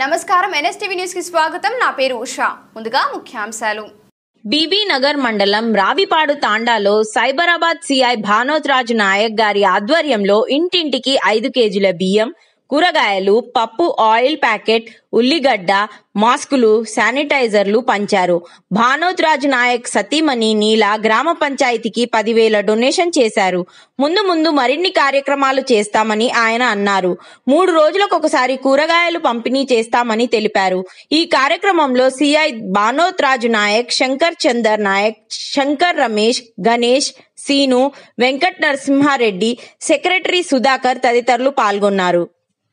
నమస్కారం NSTV news కి స్వాగతం నా పేరు ఉషా ముందుగా ముఖ్యాంశాలు బీబీ నగర్ మండలం రావిపాడు తాండాలో సైబరాబాద్ సిఐ భానోత్ రాజు నాయక్ గారి ఆధ్వర్యంలో ఇంటింటికి ఐదు కేజీల బియ్యం కూరగాయలు పప్పు ఆయిల్ ప్యాకెట్ ఉల్లిగడ్డ మాస్కులు శానిటైజర్లు పంచారు భానోత్ రాజు నాయక్ సతీమణి నీల గ్రామ పంచాయతీకి పదివేల డొనేషన్ చేశారు ముందు ముందు మరిన్ని కార్యక్రమాలు చేస్తామని ఆయన అన్నారు మూడు రోజులకు ఒకసారి కూరగాయలు పంపిణీ చేస్తామని తెలిపారు ఈ కార్యక్రమంలో సిఐ భానోత్ రాజు నాయక్ శంకర్ చందర్ నాయక్ శంకర్ రమేష్ గణేష్ సీను వెంకట్ నరసింహారెడ్డి సెక్రటరీ సుధాకర్ తదితరులు పాల్గొన్నారు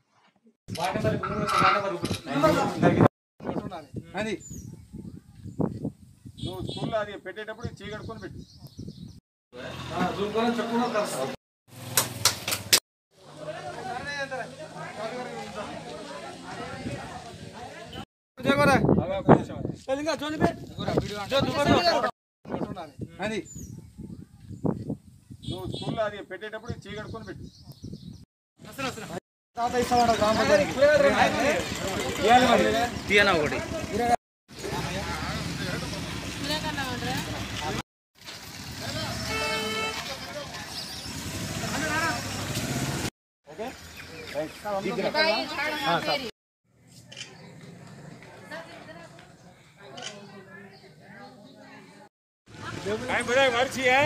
అది నువ్వు స్కూల్లో అది పెట్టేటప్పుడు చేయి కడుక్కొని పెట్టు అది నువ్వు స్కూల్లో అది పెట్టేటప్పుడు చేయి కడుక్కొని పెట్టు काय बघा वरची आहे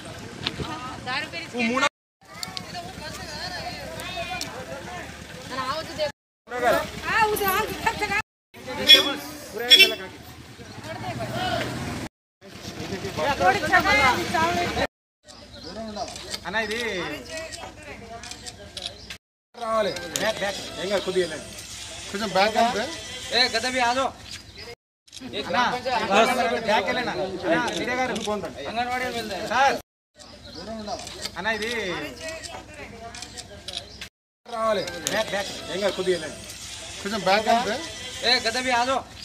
అన్న ఇది రావాలి బ్యాక్ బ్యాక్ ఏం కాదు కొద్దిగా వెళ్ళండి. కొంచెం బ్యాక్ అంటే అన్నా, బ్యాక్ వెళ్ళండి అన్న. అన్న, మీరే గారు సార్ అన్న ఇది రావాలి బ్యాక్ బ్యాక్ ఏం కాదు కొద్దిగా వెళ్ళండి. కొంచెం బ్యాక్ అంటే